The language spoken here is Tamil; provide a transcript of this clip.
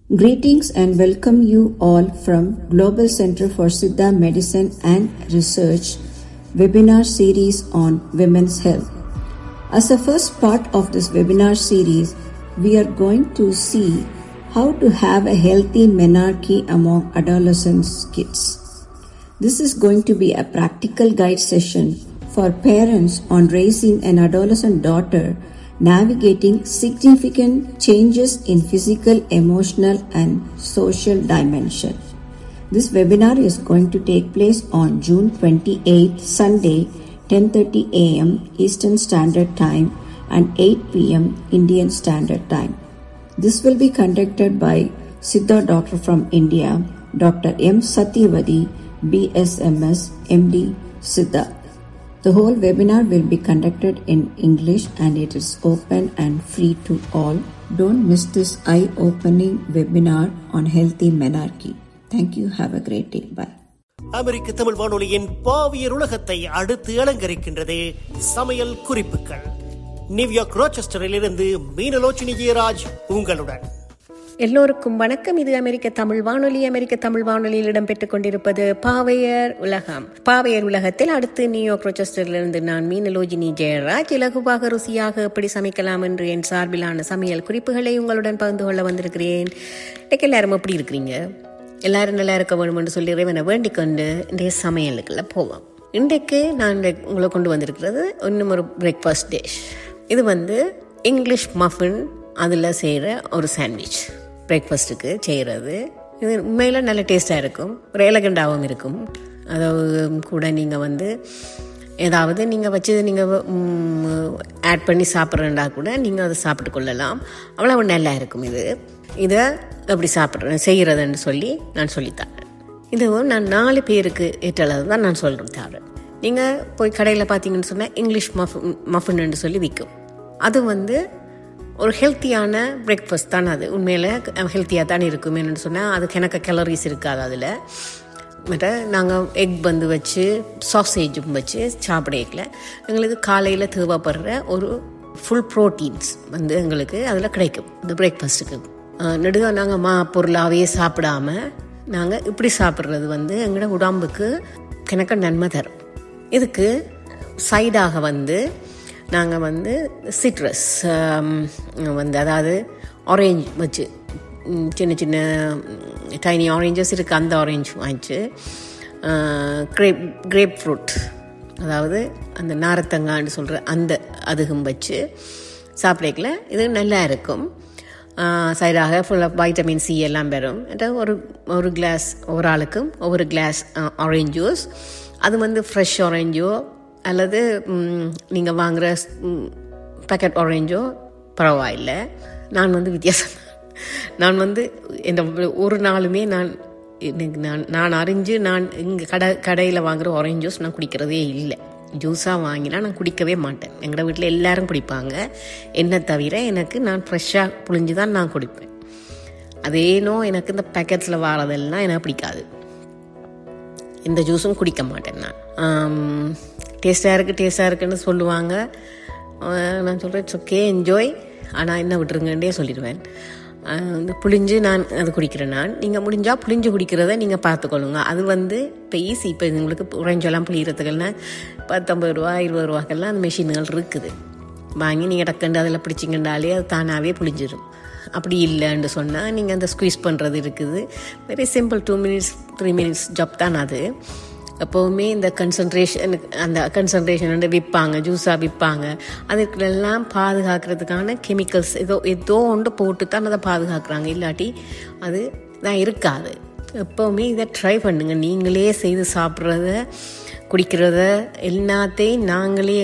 Greetings and welcome you all from Global Center for Siddha Medicine and Research webinar series on women's health. As a first part of this webinar series, we are going to see how to have a healthy menarche among adolescents kids. This is going to be a practical guide session for parents on raising an adolescent daughter navigating significant changes in physical, emotional, and social dimension. This webinar is going to take place on June 28, Sunday, 10:30 a.m. Eastern Standard Time and 8 p.m. Indian Standard Time. This will be conducted by Siddha doctor from India, Dr. M. Satyavadi, BSMS, MD, Siddha. The whole webinar will be conducted in English and it is open and free to all. Don't miss this eye opening webinar on healthy menarche. Thank you. Have a great day. Bye. அமெரிக்க தமிழ் வானொலியின் பாவியர் உலகத்தை அடுத்து அலங்கரிக்கின்றது சமையல் குறிப்புகள் நியூயார்க் ரோச்செஸ்டரில் இருந்து மீனலோச்சினி ஜெயராஜ் உங்களுடன் எல்லோருக்கும் வணக்கம் இது அமெரிக்க தமிழ் வானொலி அமெரிக்க தமிழ் வானொலியில் இடம்பெற்றுக் கொண்டிருப்பது பாவையர் உலகம் பாவையர் உலகத்தில் அடுத்து நியூயார்க் ரோச்செஸ்டரிலிருந்து நான் மீனலோஜினி ஜெயராஜ் இலகுவாக ருசியாக எப்படி சமைக்கலாம் என்று என் சார்பிலான சமையல் குறிப்புகளை உங்களுடன் பகிர்ந்து கொள்ள வந்திருக்கிறேன் இன்னைக்கு எல்லாரும் எப்படி இருக்கிறீங்க எல்லாரும் நல்லா இருக்க வேணும்னு சொல்லி இறைவனை வேண்டிக் கொண்டு இன்றைய சமையலுக்குள்ள போவோம் இன்றைக்கு நான் இன்றைக்கு உங்களை கொண்டு வந்திருக்கிறது இன்னும் ஒரு பிரேக்ஃபாஸ்ட் டிஷ் இது வந்து இங்கிலீஷ் மஃபின் அதில் செய்கிற ஒரு சாண்ட்விச் பிரேக்ஃபாஸ்ட்டுக்கு செய்கிறது இது உண்மையில் நல்ல டேஸ்ட்டாக இருக்கும் ஒரு எலகண்டாகவும் இருக்கும் அதாவது கூட நீங்கள் வந்து ஏதாவது நீங்கள் வச்சு நீங்கள் ஆட் பண்ணி சாப்பிட்றேன்டா கூட நீங்கள் அதை சாப்பிட்டு கொள்ளலாம் அவ்வளோ நல்லா இருக்கும் இது இதை எப்படி சாப்பிட்றேன் செய்கிறதுன்னு சொல்லி நான் சொல்லித்தரேன் இது நான் நாலு பேருக்கு ஏற்ற அளவு தான் நான் சொல்கிறேன் தரேன் நீங்கள் போய் கடையில் பார்த்தீங்கன்னு சொன்னால் இங்கிலீஷ் மஃபன் மஃபன்னு சொல்லி விற்கும் அது வந்து ஒரு ஹெல்த்தியான பிரேக்ஃபாஸ்ட் தான் அது உண்மையில் ஹெல்த்தியாக தான் இருக்கும் என்னென்னு சொன்னால் அதுக்கு எனக்கு கேலரிஸ் இருக்காது அதில் மற்ற நாங்கள் எக் வந்து வச்சு சாசேஜும் வச்சு சாப்பிடல எங்களுக்கு காலையில் தேவைப்படுற ஒரு ஃபுல் ப்ரோட்டீன்ஸ் வந்து எங்களுக்கு அதில் கிடைக்கும் இந்த பிரேக்ஃபாஸ்ட்டுக்கு நெடுக நாங்கள் மா பொருளாகவே சாப்பிடாம நாங்கள் இப்படி சாப்பிட்றது வந்து எங்களோட உடம்புக்கு கிணக்க நன்மை தரும் இதுக்கு சைடாக வந்து நாங்கள் வந்து சிட்ரஸ் வந்து அதாவது ஆரேஞ்ச் வச்சு சின்ன சின்ன டைனி ஆரேஞ்சஸ் இருக்குது அந்த ஆரேஞ்ச் வாங்கிச்சு கிரேப் கிரேப் ஃப்ரூட் அதாவது அந்த நாரத்தங்கான்னு சொல்கிற அந்த அதுகும் வச்சு சாப்பிடக்கல இது நல்லா இருக்கும் சைடாக ஃபுல்லாக வைட்டமின் சி எல்லாம் பெறும் ஒரு ஒரு கிளாஸ் ஒரு ஆளுக்கும் ஒவ்வொரு கிளாஸ் ஆரேஞ்ச் ஜூஸ் அது வந்து ஃப்ரெஷ் ஆரேஞ்சோ அல்லது நீங்கள் வாங்குகிற பேக்கெட் ஆரேஞ்சோ பரவாயில்ல நான் வந்து வித்தியாசம் நான் வந்து இந்த ஒரு நாளுமே நான் எனக்கு நான் நான் அறிஞ்சு நான் இங்கே கடை கடையில் வாங்குகிற ஆரேஞ்ச் ஜூஸ் நான் குடிக்கிறதே இல்லை ஜூஸாக வாங்கினா நான் குடிக்கவே மாட்டேன் எங்களோட வீட்டில் எல்லாரும் குடிப்பாங்க என்ன தவிர எனக்கு நான் ஃப்ரெஷ்ஷாக புழிஞ்சு தான் நான் குடிப்பேன் அதேனோ எனக்கு இந்த பேக்கெட்ஸில் வாரதெல்லாம் எனக்கு பிடிக்காது இந்த ஜூஸும் குடிக்க மாட்டேன் நான் டேஸ்ட்டாக இருக்குது டேஸ்ட்டாக இருக்குன்னு சொல்லுவாங்க நான் சொல்கிறேன் இட்ஸ் ஓகே என்ஜாய் ஆனால் என்ன விட்டுருங்கன்றே சொல்லிடுவேன் இந்த புளிஞ்சு நான் அது குடிக்கிறேன் நான் நீங்கள் முடிஞ்சால் புளிஞ்சு குடிக்கிறத நீங்கள் பார்த்துக்கொள்ளுங்க அது வந்து இப்போ ஈஸி இப்போ உங்களுக்கு உறைஞ்செல்லாம் புளிகிறதுக்கெல்லாம் பத்தொம்பது ரூபா இருபது ரூபாக்கெல்லாம் அந்த மிஷின்கள் இருக்குது வாங்கி நீங்கள் டக்கண்டு அதில் பிடிச்சிங்கண்டாலே அது தானாகவே புளிஞ்சிடும் அப்படி இல்லைன்னு சொன்னால் நீங்கள் அந்த ஸ்குவீஸ் பண்ணுறது இருக்குது very simple two minutes three minutes job தான் அது எப்போவுமே இந்த கன்சன்ட்ரேஷன் அந்த கன்சன்ட்ரேஷன் வந்து விற்பாங்க ஜூஸாக விற்பாங்க அதுக்கெல்லாம் பாதுகாக்கிறதுக்கான கெமிக்கல்ஸ் ஏதோ ஏதோ ஒன்று போட்டு தான் அதை பாதுகாக்கிறாங்க இல்லாட்டி அது தான் இருக்காது எப்போவுமே இதை ட்ரை பண்ணுங்கள் நீங்களே செய்து சாப்பிட்றத குடிக்கிறத எல்லாத்தையும் நாங்களே